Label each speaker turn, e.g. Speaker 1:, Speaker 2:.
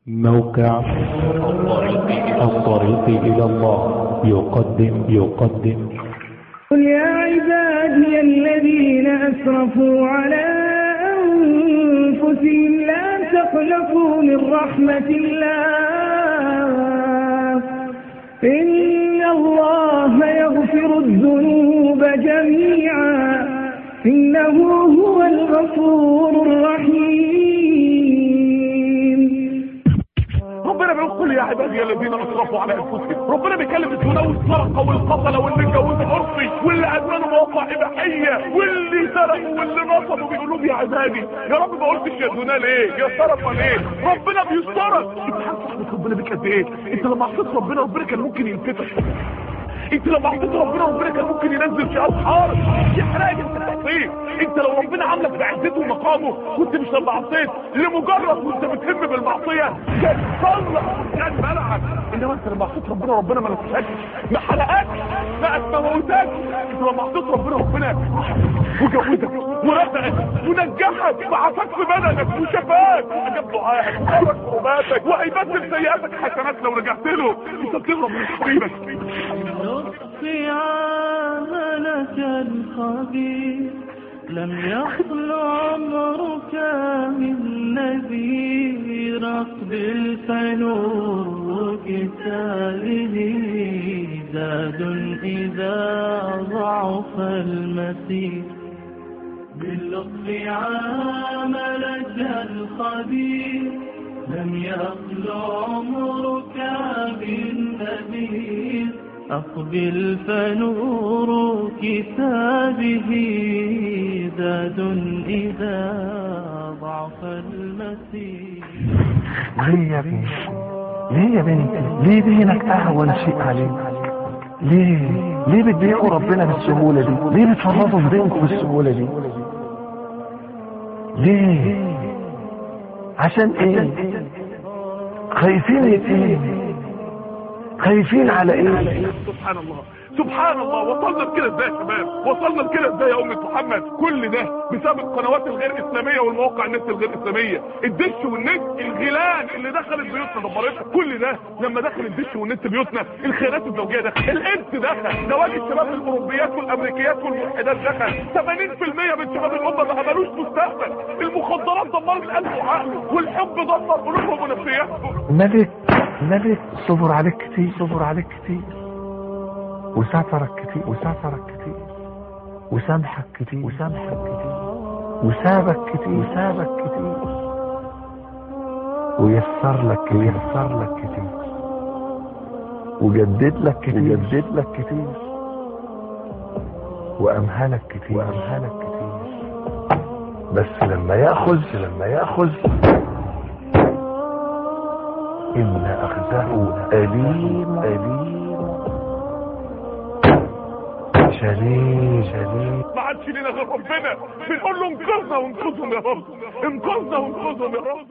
Speaker 1: موقع الطريق إلى الله يقدم يقدم
Speaker 2: قل يا عبادي الذين أسرفوا على أنفسهم لا تقلقوا من رحمة الله إن الله يغفر الذنوب جميعا إنه هو الغفور الرحيم
Speaker 3: ربنا بيقول قل يا عبادي الذين اسرفوا على انفسهم ربنا بيكلم الزنا والسرقه والقتله واللي اتجوزوا عرفي واللي ادمنوا مواقع اباحيه واللي سرقوا واللي نصبوا بيقولوا يا عبادي يا رب ما قلتش يا زنا ليه يا سرقه ليه ربنا بيسترك انت عارف رحمه ربنا بيك قد ايه انت لما عصيت ربنا ربنا كان ممكن ينفتح انت لما عصيت ربنا ربنا كان ممكن ينزل في اسحار يحرقك انت تعصيه انت لو ربنا عاملك بعزته ومقامه كنت مش لما عصيت لمجرد وانت بتهم بالمعصيه كان صلح كان ملعب انما انت لما عصيت ربنا ربنا ما نسيتكش ما حرقكش ما موتكش انت لما عصيت ربنا ربنا وجوزك ورزقك ونجحك وعافاك في بدنك وشفاك وأجاب دعائك وفرج كرباتك وهيبدل سيئاتك حسنات لو رجعت له انت بتهرب من حبيبك
Speaker 4: نطفي عملك الخبير لم يخل عمرك من نذير اقبل فنور كتابه زاد إذا ضعف المسير باللطف عاملك الخبير لم يخل عمرك بالنذير أقبل فنور كتابه زاد إذا ضعف المسير
Speaker 5: ليه يا بنتي ليه يا بنتي ليه دينك اهون شيء عليك ليه ليه بتضيقوا ربنا بالسهوله دي ليه بتفرطوا في دينكم بالسهوله دي ليه عشان ايه خايفين ايه خايفين على ايه
Speaker 3: سبحان الله سبحان الله وصلنا لكده ازاي يا شباب وصلنا لكده ازاي يا امة محمد كل ده بسبب القنوات الغير اسلاميه والمواقع النت الغير اسلاميه الدش والنت الغيلان اللي دخلت بيوتنا دمرتها كل ده لما دخل الدش والنت بيوتنا الخيانات الزوجيه دخل الانس دخل زواج الشباب الاوروبيات والامريكيات والملحدات دخل 80% من شباب الامه ما عملوش مستقبل المخدرات دمرت قلبه وعقله والحب دمر قلوبهم ونفسياتهم
Speaker 5: ملك ملك صبر عليك كتير صبر عليك كتير وسترك كتير وسترك كتير وسامحك كتير وسامحك كتير وسابك كتير وسابك كتير ويسر لك كتير ويسر لك كتير وجدد لك كتير وجدد لك كتير وامهلك كتير وامهلك كتير بس لما ياخذ لما ياخذ ان اخذه اليم اليم شديد شديد
Speaker 3: ما عادش لنا غير ربنا بنقول له انقذنا وانقذهم يا رب انقذنا وانقذهم يا رب